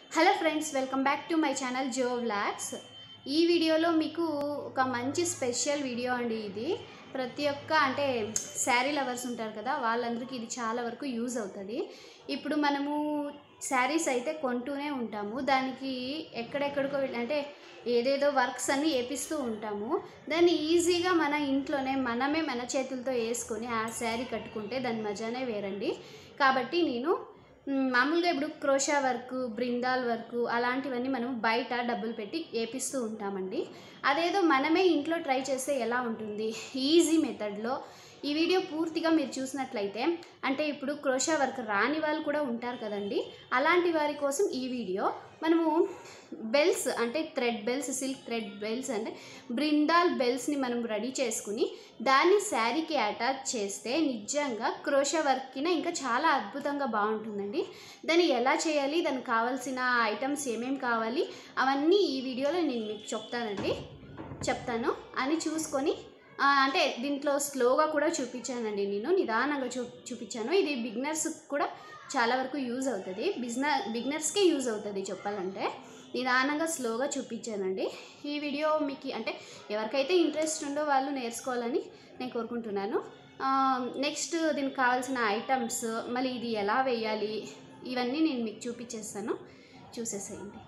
hello friends welcome back to my channel Jo vlogs ఈ వీడియోలో మీకు ఒక మంచి స్పెషల్ వీడియో అండి ఇది ప్రతి ఒక్క అంటే శారీ లవర్స్ ఉంటారు కదా వాళ్ళందరికీ ఇది చాలా వరకు యూజ్ అవుతుంది ఇప్పుడు మనము శారీస్ అయితే కొంటూనే ఉంటాము దానికి ఎక్కడెక్కడికో వెళ్ళి అంటే ఏదేదో వర్క్స్ అన్నీ వేపిస్తూ ఉంటాము దాన్ని ఈజీగా మన ఇంట్లోనే మనమే మన చేతులతో వేసుకొని ఆ శారీ కట్టుకుంటే దాని మజానే వేరండి కాబట్టి నేను మ్, మామూలుగా ఇప్పుడు క్రోషా వర్క్ బ్రిందాల్ వర్క్ అలాంటివన్నీ మనం బయట డబ్బులు పెట్టి వేపిస్తూ ఉంటామండి అదేదో మనమే ఇంట్లో ట్రై చేస్తే ఎలా ఉంటుంది ఈజీ మెథడ్లో ఈ వీడియో పూర్తిగా మీరు చూసినట్లయితే అంటే ఇప్పుడు క్రోషా వర్క్ రాని వాళ్ళు కూడా ఉంటారు కదండి అలాంటి వారి కోసం ఈ వీడియో మనము బెల్స్ అంటే thread bells silk thread bells అంటే బ్రిందాల్ బెల్స్ని మనం రెడీ చేసుకుని దాన్ని శారీకి అటాచ్ చేస్తే నిజంగా క్రోషా వర్క్కిన ఇంకా చాలా అద్భుతంగా బాగుంటుందండి దాన్ని ఎలా చేయాలి దానికి కావాల్సిన ఐటమ్స్ ఏమేమి కావాలి అవన్నీ ఈ వీడియోలో నేను మీకు చెప్తానండి చెప్తాను అని చూసుకొని ఆ, అంటే దీంట్లో స్లోగా కూడా చూపించానండి నేను నిదానంగా చూ చూపించాను ఇది బిగినర్స్ కూడా చాలా వరకు యూజ్ అవుతుంది బిజినెస్ బిగినర్స్కే యూజ్ అవుతుంది చెప్పాలంటే నిదానంగా స్లోగా చూపించానండి ఈ వీడియో మీకు అంటే ఎవరికైతే ఇంట్రెస్ట్ ఉందో వాళ్ళు నేర్చుకోవాలని నేను కోరుకుంటున్నాను నెక్స్ట్ దీనికి కావాల్సిన ఐటమ్స్ మళ్ళీ ఇది ఎలా వేయాలి ఇవన్నీ నేను మీకు చూపించేస్తాను చూసేసేయండి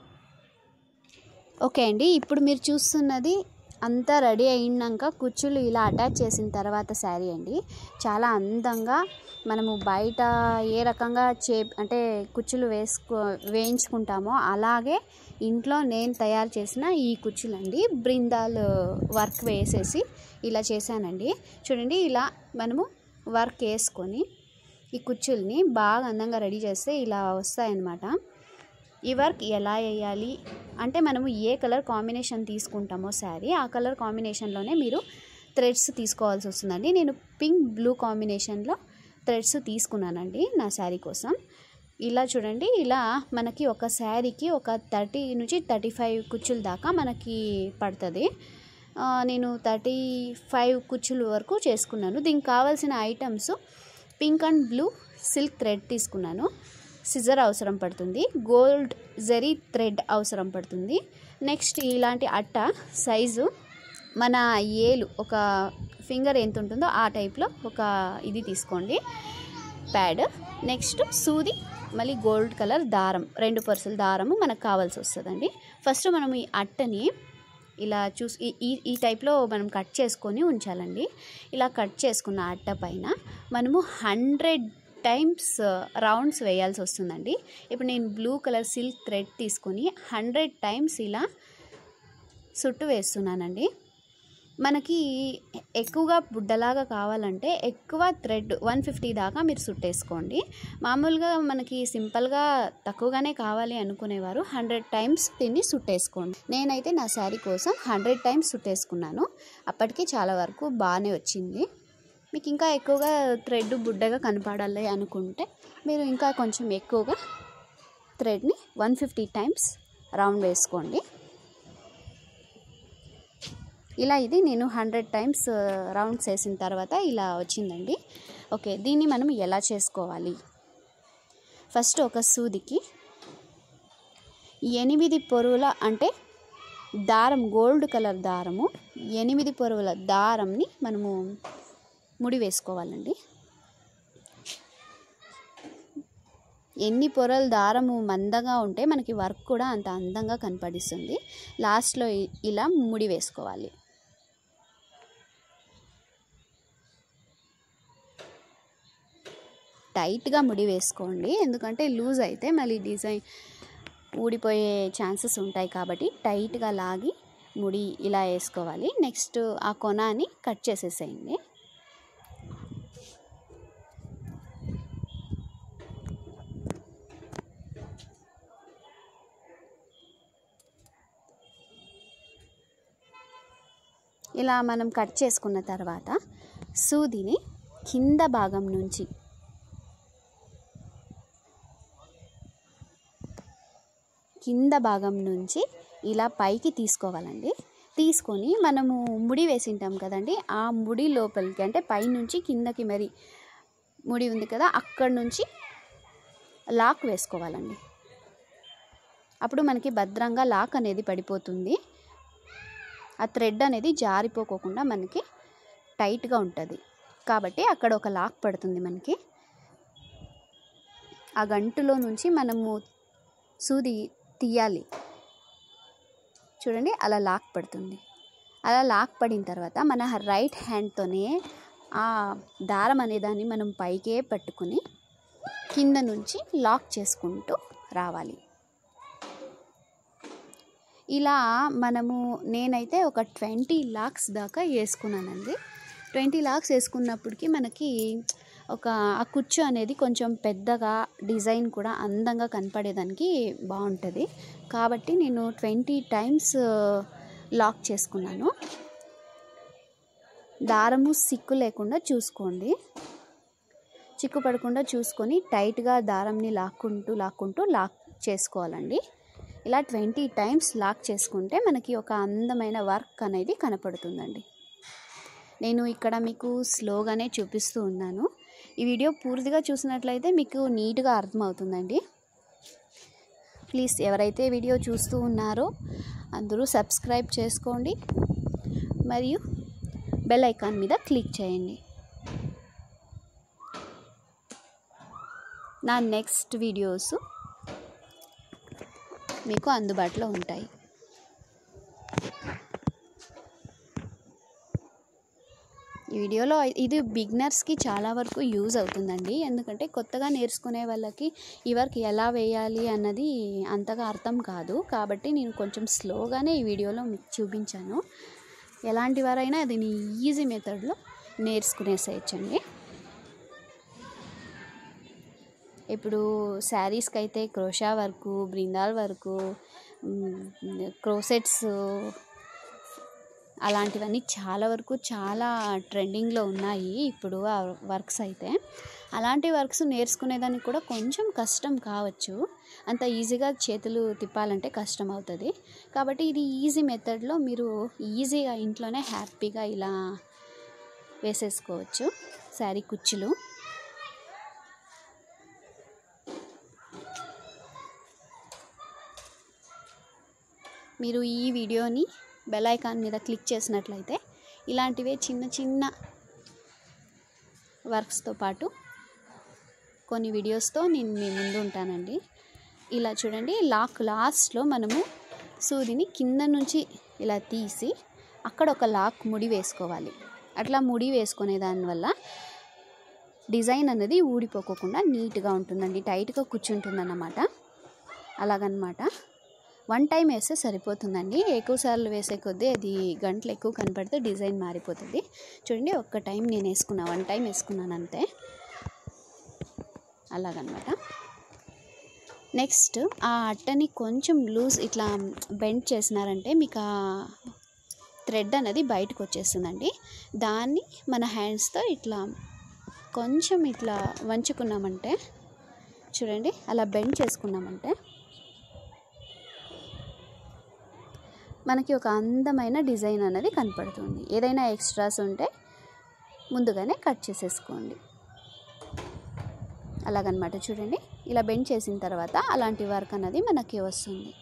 ఓకే అండి ఇప్పుడు మీరు చూస్తున్నది అంతా రెడీ అయినాక కుచ్చులు ఇలా అటాచ్ చేసిన తర్వాత శారీ అండి చాలా అందంగా మనము బయట ఏ రకంగా చే అంటే కుచ్చులు వేసుకో వేయించుకుంటామో అలాగే ఇంట్లో నేను తయారు చేసిన ఈ కుచ్చులు అండి బృందాల్ వర్క్ వేసేసి ఇలా చేశానండి చూడండి ఇలా మనము వర్క్ వేసుకొని ఈ కుచ్చుల్ని బాగా అందంగా రెడీ చేస్తే ఇలా వస్తాయన్నమాట ఈ వర్క్ ఎలా వేయాలి అంటే మనము ఏ కలర్ కాంబినేషన్ తీసుకుంటామో శారీ ఆ కలర్ కాంబినేషన్లోనే మీరు థ్రెడ్స్ తీసుకోవాల్సి వస్తుందండి నేను పింక్ బ్లూ కాంబినేషన్లో థ్రెడ్స్ తీసుకున్నానండి నా శారీ కోసం ఇలా చూడండి ఇలా మనకి ఒక శారీకి ఒక థర్టీ నుంచి థర్టీ ఫైవ్ కుచ్చుల దాకా మనకి పడుతుంది ఆ, నేను థర్టీ ఫైవ్ కుచ్చుల వరకు చేసుకున్నాను దీనికి కావాల్సిన items pink and blue silk thread తీసుకున్నాను సిజర్ అవసరం పడుతుంది గోల్డ్ జెరీ థ్రెడ్ అవసరం పడుతుంది నెక్స్ట్ ఇలాంటి అట్ట సైజు మన ఏలు ఒక ఫింగర్ ఎంత ఉంటుందో ఆ టైప్లో ఒక ఇది తీసుకోండి ప్యాడ్ నెక్స్ట్ సూది మళ్ళీ గోల్డ్ కలర్ దారం రెండు పర్సుల దారము మనకు కావాల్సి వస్తుందండి ఫస్ట్ మనం ఈ అట్టని ఇలా చూసి ఈ- ఈ ఈ టైప్లో మనం కట్ చేసుకొని ఉంచాలండి ఇలా కట్ చేసుకున్న అట్ట పైన మనము హండ్రెడ్ టైమ్స్ రౌండ్స్ వేయాల్సి వస్తుందండి ఇప్పుడు నేను బ్లూ కలర్ సిల్క్ థ్రెడ్ తీసుకొని హండ్రెడ్ టైమ్స్ ఇలా చుట్టు వేస్తున్నానండి మనకి ఎక్కువగా బుడ్డలాగా కావాలంటే ఎక్కువ థ్రెడ్ వన్ ఫిఫ్టీ దాకా మీరు చుట్టేసుకోండి మామూలుగా మనకి సింపుల్గా తక్కువగానే కావాలి అనుకునేవారు హండ్రెడ్ టైమ్స్ దీన్ని చుట్టేసుకోండి నేనైతే నా శారీ కోసం హండ్రెడ్ టైమ్స్ చుట్టేసుకున్నాను అప్పటికి చాలా వరకు బాగానే వచ్చింది మీకు ఇంకా ఎక్కువగా థ్రెడ్ బుడ్డగా కనపడాలి అనుకుంటే మీరు ఇంకా కొంచెం ఎక్కువగా థ్రెడ్ని వన్ ఫిఫ్టీ టైమ్స్ రౌండ్ వేసుకోండి ఇలా ఇది నేను హండ్రెడ్ టైమ్స్ రౌండ్స్ వేసిన తర్వాత ఇలా వచ్చిందండి ఓకే దీన్ని మనం ఎలా చేసుకోవాలి ఫస్ట్ ఒక సూదికి ఎనిమిది పొరువుల అంటే దారం గోల్డ్ కలర్ దారము ఎనిమిది పొరువుల దారంని మనము ముడి వేసుకోవాలండి ఎన్ని పొరల దారము మందంగా ఉంటే మనకి వర్క్ కూడా అంత అందంగా కనపడిస్తుంది లాస్ట్లో ఇ- ఇలా ముడి వేసుకోవాలి టైట్గా ముడి వేసుకోండి ఎందుకంటే లూజ్ అయితే మళ్ళీ డిజైన్ ఊడిపోయే ఛాన్సెస్ ఉంటాయి కాబట్టి టైట్గా లాగి ముడి ఇలా వేసుకోవాలి నెక్స్ట్ ఆ కొనాని కట్ చేసేసేయండి ఇలా మనం కట్ చేసుకున్న తర్వాత సూదిని కింద భాగం నుంచి కింద భాగం నుంచి ఇలా పైకి తీసుకోవాలండి తీసుకొని మనము ముడి వేసింటాం కదండి ఆ ముడి లోపలికి అంటే పైనుంచి కిందకి మరి ముడి ఉంది కదా అక్కడి నుంచి లాక్ వేసుకోవాలండి అప్పుడు మనకి భద్రంగా లాక్ అనేది పడిపోతుంది ఆ థ్రెడ్ అనేది జారిపోకోకుండా మనకి టైట్గా ఉంటుంది కాబట్టి అక్కడ ఒక లాక్ పడుతుంది మనకి ఆ గంటులో నుంచి మనము సూది తీయాలి చూడండి అలా లాక్ పడుతుంది అలా లాక్ పడిన తర్వాత మన రైట్ హ్యాండ్తోనే ఆ దారం అనేదాన్ని మనం పైకే పట్టుకుని కింద నుంచి లాక్ చేసుకుంటూ రావాలి ఇలా మనము నేనైతే ఒక ట్వంటీ లాక్స్ దాకా వేసుకున్నానండి ట్వంటీ లాక్స్ వేసుకున్నప్పటికీ మనకి ఒక ఆ కుచ్చు అనేది కొంచెం పెద్దగా డిజైన్ కూడా అందంగా కనపడేదానికి బాగుంటుంది కాబట్టి నేను ట్వంటీ టైమ్స్ లాక్ చేసుకున్నాను దారము సిక్కు లేకుండా చూసుకోండి చిక్కు పడకుండా చూసుకొని టైట్గా దారంని లాక్కుంటూ లాక్కుంటూ లాక్ చేసుకోవాలండి ఇలా ట్వంటీ టైమ్స్ లాక్ చేసుకుంటే మనకి ఒక అందమైన వర్క్ అనేది కనపడుతుందండి నేను ఇక్కడ మీకు స్లోగానే చూపిస్తూ ఉన్నాను ఈ వీడియో పూర్తిగా చూసినట్లయితే మీకు నీట్గా అర్థమవుతుందండి ప్లీజ్ ఎవరైతే వీడియో చూస్తూ ఉన్నారో అందరూ సబ్స్క్రైబ్ చేసుకోండి మరియు బెల్ ఐకాన్ మీద క్లిక్ చేయండి నా నెక్స్ట్ వీడియోస్ మీకు అందుబాటులో ఉంటాయి ఈ వీడియోలో ఇది బిగినర్స్కి చాలా వరకు యూజ్ అవుతుందండి ఎందుకంటే కొత్తగా నేర్చుకునే వాళ్ళకి ఈ వర్క్ ఎలా వేయాలి అన్నది అంతగా అర్థం కాదు కాబట్టి నేను కొంచెం స్లోగానే ఈ వీడియోలో మీకు చూపించాను ఎలాంటి వారైనా దీన్ని ఈజీ మెథడ్లో నేర్చుకునేసేయచ్చండి ఇప్పుడు శారీస్కి అయితే క్రోషా వర్కు బ్రిందాల్ వర్కు క్రోసెట్స్ అలాంటివన్నీ చాలా వరకు చాలా ట్రెండింగ్లో ఉన్నాయి ఇప్పుడు ఆ వర్క్స్ అయితే అలాంటి వర్క్స్ నేర్చుకునేదానికి కూడా కొంచెం కష్టం కావచ్చు అంత ఈజీగా చేతులు తిప్పాలంటే కష్టం అవుతుంది కాబట్టి ఇది ఈజీ మెథడ్లో మీరు ఈజీగా ఇంట్లోనే హ్యాపీగా ఇలా వేసేసుకోవచ్చు శారీ కుచ్చులు మీరు ఈ వీడియోని బెల్ ఐకాన్ మీద క్లిక్ చేసినట్లయితే ఇలాంటివే చిన్న చిన్న వర్క్స్తో పాటు కొన్ని వీడియోస్తో నేను మీ ముందు ఉంటానండి ఇలా చూడండి లాక్ లాస్ట్లో మనము సూదిని కింద నుంచి ఇలా తీసి అక్కడ ఒక లాక్ ముడి వేసుకోవాలి అట్లా ముడి వేసుకునే దానివల్ల డిజైన్ అనేది ఊడిపోకోకుండా నీట్గా ఉంటుందండి టైట్గా కూర్చుంటుందన్నమాట అలాగనమాట వన్ టైం వేస్తే సరిపోతుందండి ఎక్కువ సార్లు వేసే కొద్దీ అది గంటలు ఎక్కువ కనపడితే డిజైన్ మారిపోతుంది చూడండి ఒక్క టైం నేను వేసుకున్నా వన్ టైం వేసుకున్నాను అంతే అలాగనమాట నెక్స్ట్ ఆ అట్టని కొంచెం లూజ్ ఇట్లా బెండ్ చేసినారంటే మీకు ఆ థ్రెడ్ అనేది బయటకు వచ్చేస్తుందండి దాన్ని మన హ్యాండ్స్తో ఇట్లా కొంచెం ఇట్లా వంచుకున్నామంటే చూడండి అలా బెండ్ చేసుకున్నామంటే మనకి ఒక అందమైన డిజైన్ అనేది కనపడుతుంది ఏదైనా ఎక్స్ట్రాస్ ఉంటే ముందుగానే కట్ చేసేసుకోండి అలాగనమాట చూడండి ఇలా బెండ్ చేసిన తర్వాత అలాంటి వర్క్ అనేది మనకి వస్తుంది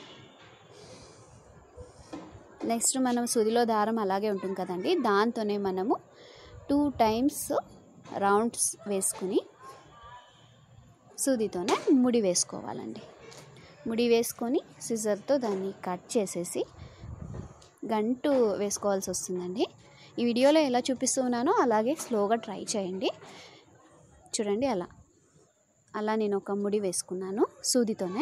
నెక్స్ట్ మనం సుదిలో దారం అలాగే ఉంటుంది కదండి దాంతోనే మనము టూ టైమ్స్ రౌండ్స్ వేసుకుని సూదితోనే ముడి వేసుకోవాలండి ముడి వేసుకొని సిజర్తో దాన్ని కట్ చేసేసి గంటు వేసుకోవాల్సి వస్తుందండి ఈ వీడియోలో ఎలా చూపిస్తూ ఉన్నానో అలాగే స్లోగా ట్రై చేయండి చూడండి అలా అలా నేను ఒక ముడి వేసుకున్నాను సూదితోనే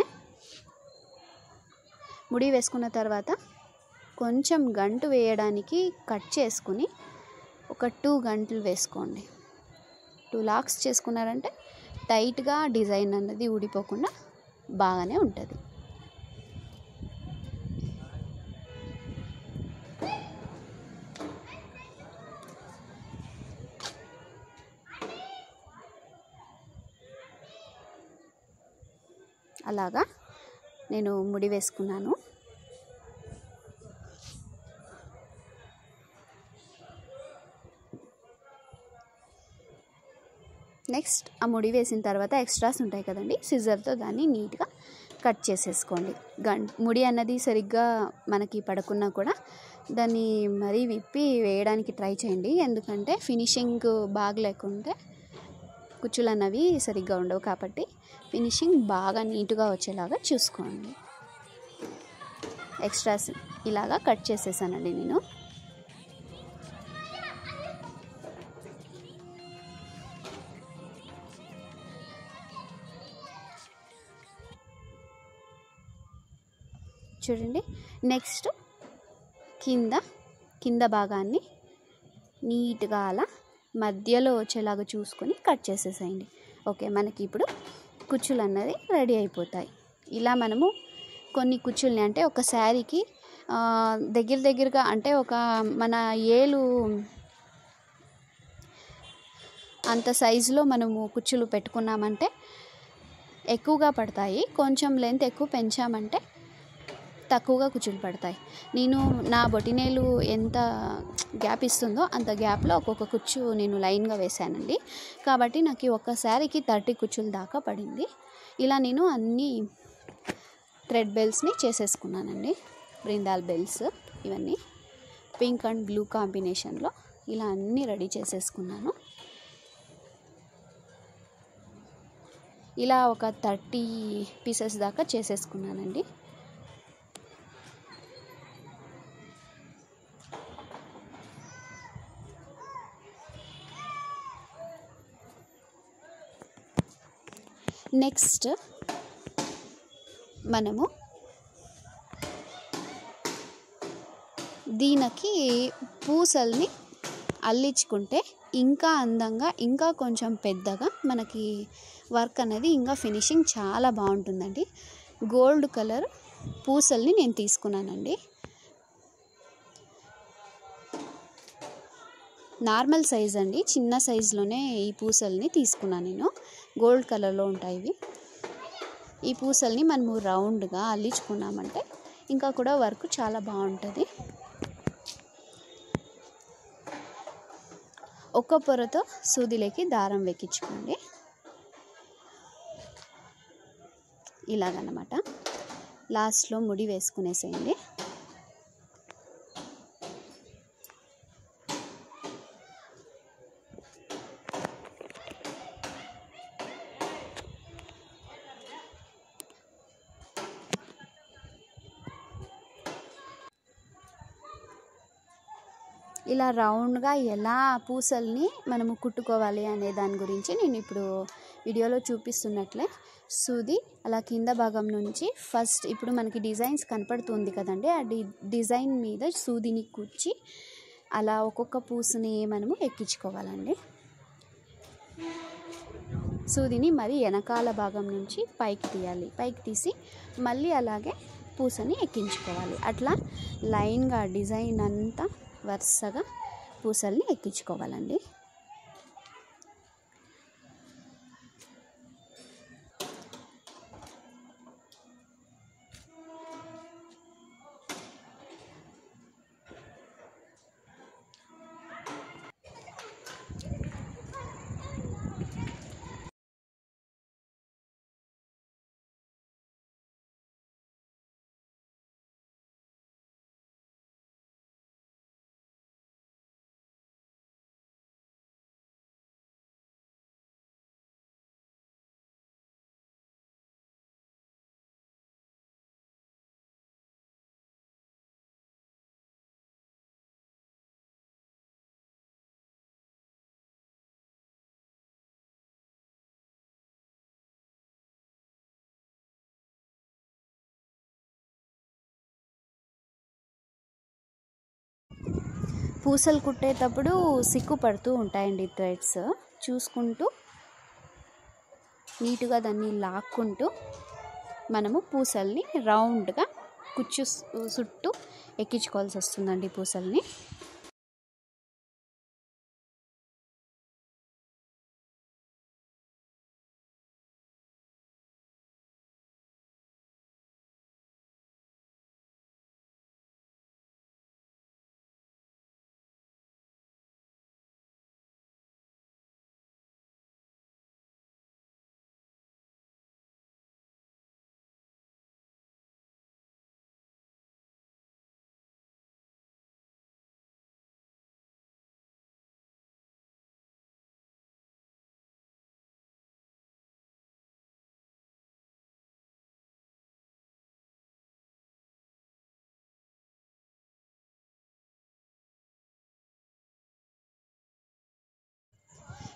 ముడి వేసుకున్న తర్వాత కొంచెం గంటు వేయడానికి కట్ చేసుకుని ఒక టూ గంటలు వేసుకోండి టూ లాక్స్ చేసుకున్నారంటే టైట్గా డిజైన్ అన్నది ఊడిపోకుండా బాగానే ఉంటుంది అలాగా నేను ముడి వేసుకున్నాను నెక్స్ట్ ఆ ముడి వేసిన తర్వాత ఎక్స్ట్రాస్ ఉంటాయి కదండి సిజర్తో దాన్ని నీట్గా కట్ చేసేసుకోండి గం ముడి అన్నది సరిగ్గా మనకి పడకున్నా కూడా దాన్ని మరీ విప్పి వేయడానికి ట్రై చేయండి ఎందుకంటే ఫినిషింగ్ బాగా లేకుంటే కుచ్చులు అన్నవి సరిగ్గా ఉండవు కాబట్టి ఫినిషింగ్ బాగా నీట్గా వచ్చేలాగా చూసుకోండి ఎక్స్ట్రాస్ ఇలాగా కట్ చేసేసానండి నేను చూడండి నెక్స్ట్ కింద కింద భాగాన్ని నీట్గా అలా మధ్యలో వచ్చేలాగా చూసుకొని కట్ చేసేసేయండి ఓకే మనకి ఇప్పుడు కుచ్చులు అన్నది రెడీ అయిపోతాయి ఇలా మనము కొన్ని కుచ్చుల్ని అంటే ఒక శారీకి ఆ, దగ్గర దగ్గరగా అంటే ఒక మన ఏలు అంత సైజులో మనము కుచ్చులు పెట్టుకున్నామంటే ఎక్కువగా పడతాయి కొంచెం లెంత్ ఎక్కువ పెంచామంటే తక్కువగా కుచ్చులు పడతాయి నేను నా బొటినేలు ఎంత గ్యాప్ ఇస్తుందో అంత గ్యాప్లో ఒక్కొక్క కుచ్చు నేను లైన్గా వేశానండి కాబట్టి నాకు ఒక్కసారికి థర్టీ కుచ్చుల దాకా పడింది ఇలా నేను అన్ని థ్రెడ్ బెల్స్ని చేసేసుకున్నానండి బ్రిందాల్ బెల్స్ ఇవన్నీ పింక్ అండ్ బ్లూ కాంబినేషన్లో ఇలా అన్నీ రెడీ చేసేసుకున్నాను ఇలా ఒక థర్టీ పీసెస్ దాకా చేసేసుకున్నానండి నెక్స్ట్ మనము దీనికి పూసల్ని అల్లించుకుంటే ఇంకా అందంగా ఇంకా కొంచెం పెద్దగా మనకి వర్క్ అనేది ఇంకా ఫినిషింగ్ చాలా బాగుంటుందండి గోల్డ్ కలర్ పూసల్ని నేను తీసుకున్నానండి నార్మల్ సైజ్ అండి చిన్న సైజులోనే ఈ పూసల్ని తీసుకున్నాను నేను గోల్డ్ కలర్లో ఉంటాయి ఇవి ఈ పూసల్ని మనము రౌండ్గా అల్లించుకున్నామంటే ఇంకా కూడా వర్క్ చాలా బాగుంటుంది ఒక్క పొరతో సూదిలోకి దారం వెక్కించుకోండి ఇలాగనమాట లాస్ట్లో ముడి వేసుకునేసేయండి ఇలా రౌండ్గా ఎలా పూసల్ని మనము కుట్టుకోవాలి అనే దాని గురించి నేను ఇప్పుడు వీడియోలో చూపిస్తున్నట్లే సూది అలా కింద భాగం నుంచి ఫస్ట్ ఇప్పుడు మనకి డిజైన్స్ కనపడుతుంది కదండి ఆ డి డిజైన్ మీద సూదిని కుచ్చి అలా ఒక్కొక్క పూసని మనము ఎక్కించుకోవాలండి సూదిని మరి వెనకాల భాగం నుంచి పైకి తీయాలి పైకి తీసి మళ్ళీ అలాగే పూసని ఎక్కించుకోవాలి అట్లా లైన్గా డిజైన్ అంతా వరుసగా పూసల్ని ఎక్కించుకోవాలండి పూసలు కుట్టేటప్పుడు సిక్కు పడుతూ ఉంటాయండి థ్రెడ్స్ చూసుకుంటూ నీట్గా దాన్ని లాక్కుంటూ మనము పూసల్ని రౌండ్గా కుచ్చు చుట్టూ ఎక్కించుకోవాల్సి వస్తుందండి పూసల్ని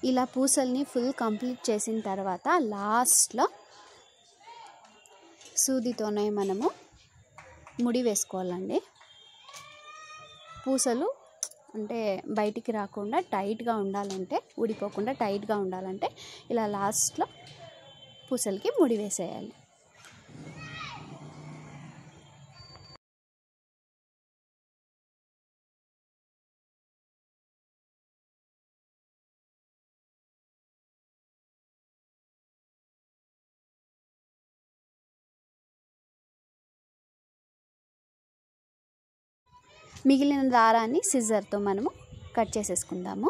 ఇలా పూసల్ని ఫుల్ కంప్లీట్ చేసిన తర్వాత లాస్ట్లో సూదితోనే మనము ముడి వేసుకోవాలండి పూసలు అంటే బయటికి రాకుండా టైట్గా ఉండాలంటే ఊడిపోకుండా టైట్గా ఉండాలంటే ఇలా లాస్ట్లో పూసలకి ముడి వేసేయాలి మిగిలిన దారాన్ని సిజర్తో మనము కట్ చేసేసుకుందాము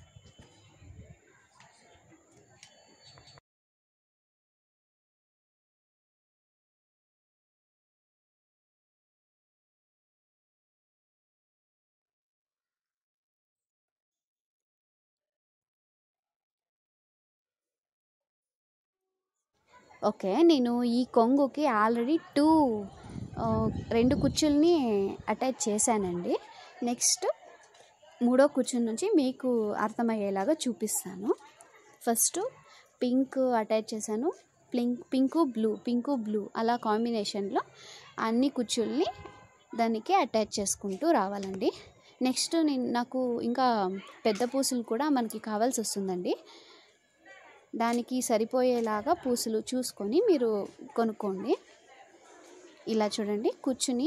ఓకే నేను ఈ కొంగుకి ఆల్రెడీ టూ రెండు కుచ్చుల్ని అటాచ్ చేశానండి నెక్స్ట్ మూడో కుచ్చు నుంచి మీకు అర్థమయ్యేలాగా చూపిస్తాను ఫస్ట్ పింక్ అటాచ్ చేశాను pink pink blue pink blue అలా కాంబినేషన్లో అన్ని కుచ్చుల్ని దానికి అటాచ్ చేసుకుంటూ రావాలండి నెక్స్ట్ నేను నాకు ఇంకా పెద్ద పూసలు కూడా మనకి కావాల్సి వస్తుందండి దానికి సరిపోయేలాగా పూసలు చూసుకొని మీరు కొనుక్కోండి ఇలా చూడండి కూర్చుని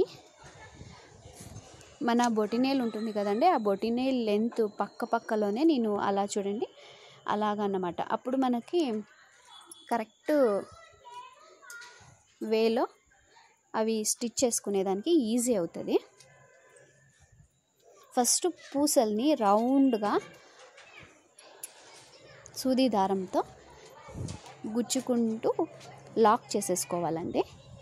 మన బొటినేల్ ఉంటుంది కదండి ఆ బొటినేల్ లెంత్ పక్క పక్కలోనే నేను అలా చూడండి అలాగన్నమాట అప్పుడు మనకి కరెక్ట్ వేలో అవి స్టిచ్ చేసుకునేదానికి ఈజీ అవుతుంది ఫస్ట్ పూసల్ని రౌండ్గా సూది దారంతో గుచ్చుకుంటూ లాక్ చేసేసుకోవాలండి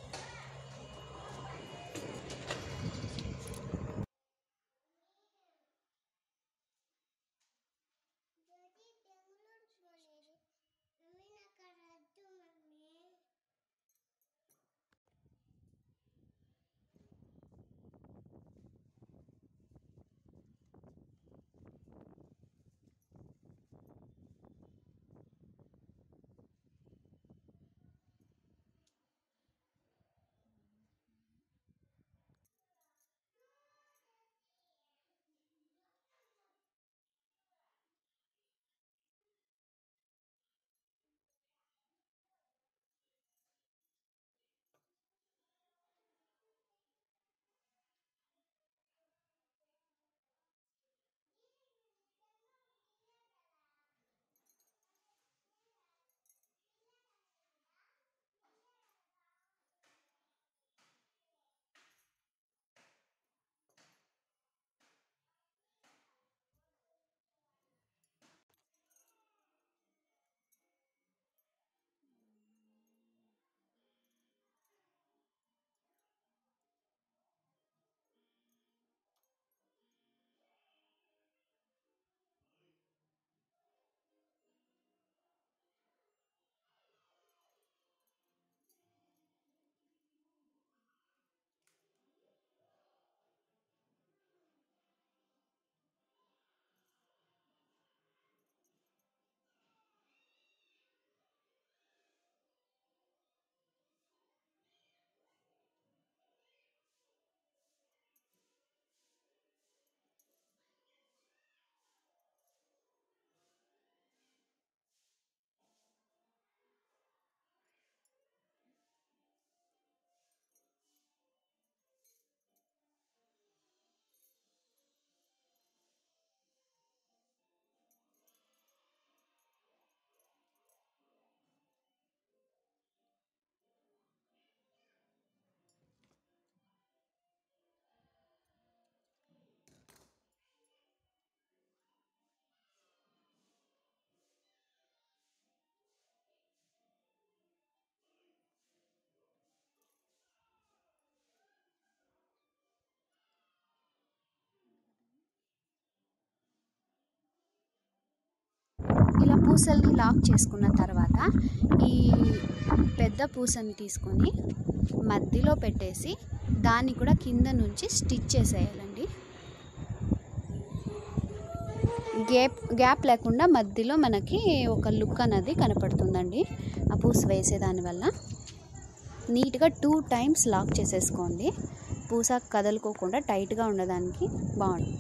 ఇలా పూసల్ని లాక్ చేసుకున్న తర్వాత ఈ పెద్ద పూసని తీసుకొని మధ్యలో పెట్టేసి దాన్ని కూడా కింద నుంచి స్టిచ్ చేసేయాలండి గ్యాప్ గ్యాప్ లేకుండా మధ్యలో మనకి ఒక లుక్ అనేది కనపడుతుందండి ఆ పూస వేసేదాని వల్ల నీట్గా టూ టైమ్స్ లాక్ చేసేసుకోండి పూస కదలుకోకుండా టైట్గా ఉండడానికి బాగుంటుంది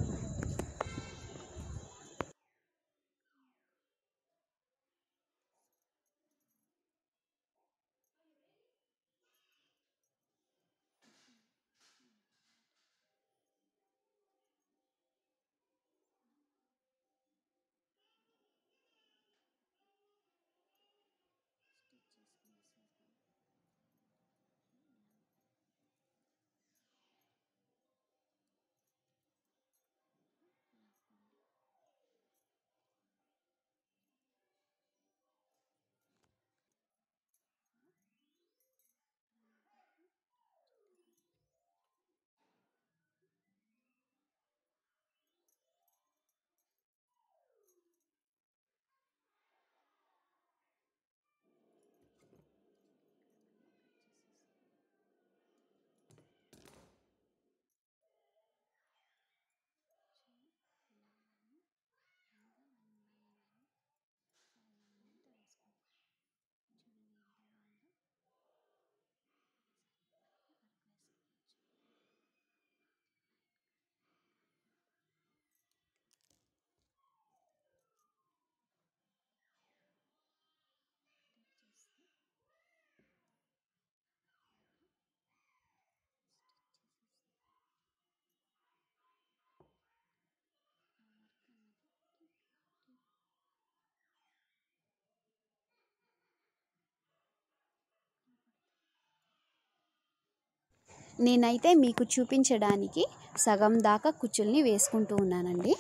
నేనైతే మీకు చూపించడానికి సగం దాకా కుచ్చుల్ని వేసుకుంటూ ఉన్నానండి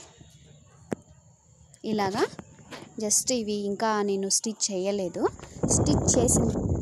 ఇలాగా జస్ట్ ఇవి ఇంకా నేను స్టిచ్ చేయలేదు స్టిచ్ చేసిన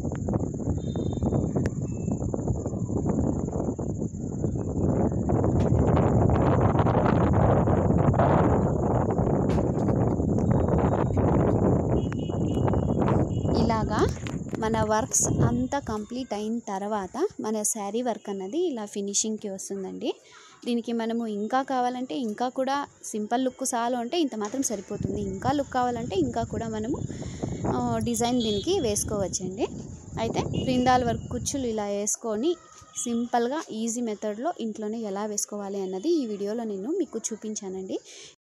ఇలాగా మన వర్క్స్ అంతా కంప్లీట్ అయిన తర్వాత మన శారీ వర్క్ అన్నది ఇలా ఫినిషింగ్కి వస్తుందండి దీనికి మనము ఇంకా కావాలంటే ఇంకా కూడా సింపుల్ లుక్ చాలు అంటే ఇంత మాత్రం సరిపోతుంది ఇంకా లుక్ కావాలంటే ఇంకా కూడా మనము ఆ, డిజైన్ దీనికి వేసుకోవచ్చండి అయితే ప్రిందాల్ వర్క్ కుచ్చులు ఇలా వేసుకొని సింపుల్గా ఈజీ మెథడ్లో ఇంట్లోనే ఎలా వేసుకోవాలి అన్నది ఈ వీడియోలో నేను మీకు చూపించానండి